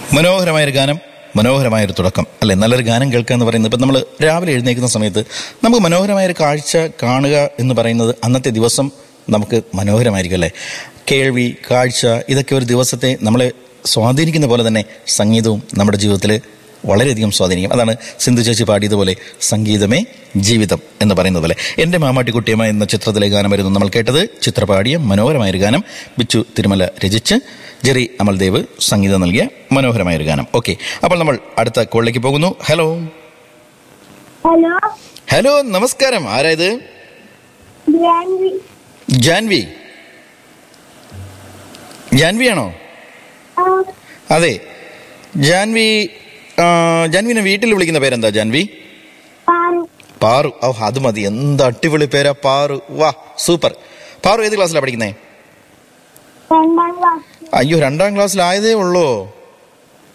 മനോഹരമായൊരു ഗാനം മനോഹരമായൊരു തുടക്കം അല്ലെ നല്ലൊരു ഗാനം കേൾക്കുക എന്ന് പറയുന്നത് ഇപ്പം നമ്മൾ രാവിലെ എഴുന്നേൽക്കുന്ന സമയത്ത് നമുക്ക് മനോഹരമായൊരു കാഴ്ച കാണുക എന്ന് പറയുന്നത് അന്നത്തെ ദിവസം നമുക്ക് മനോഹരമായിരിക്കും അല്ലേ കേൾവി കാഴ്ച ഇതൊക്കെ ഒരു ദിവസത്തെ നമ്മളെ സ്വാധീനിക്കുന്ന പോലെ തന്നെ സംഗീതവും നമ്മുടെ ജീവിതത്തിൽ വളരെയധികം സ്വാധീനിക്കും അതാണ് സിന്ധു ചേച്ചി പാടിയതുപോലെ സംഗീതമേ ജീവിതം എന്ന് പറയുന്നത് പോലെ എൻ്റെ മാമാട്ടിക്കുട്ടിയമ്മ എന്ന ചിത്രത്തിലെ ഗാനമായിരുന്നു നമ്മൾ കേട്ടത് ചിത്രപാടിയ മനോഹരമായൊരു ഗാനം ബിച്ചു തിരുമല രചിച്ച് ജെറി അമൽദേവ് സംഗീതം നൽകിയ മനോഹരമായൊരു ഗാനം ഓക്കെ അപ്പോൾ നമ്മൾ അടുത്ത കോളിലേക്ക് പോകുന്നു ഹലോ ഹലോ ഹലോ നമസ്കാരം ആരായത് ഗ്രാൻവി ജാൻവി ജാൻവി ആണോ ആ അതെ ജാൻവി ആ, ജാൻവിനെ വീട്ടിൽ വിളിക്കുന്ന പേരെന്താ ജാൻവി പാറു പാറു ഓ അത് മതി എന്ത് അടിപൊളി പേരാ പാറു വാ സൂപ്പർ പാറു ഏത് ക്ലാസ്സിലാണ് പഠിക്കുന്നേ രണ്ടാം ക്ലാസ് അയ്യോ രണ്ടാം ക്ലാസ്സിലായതേ ഉള്ളൂ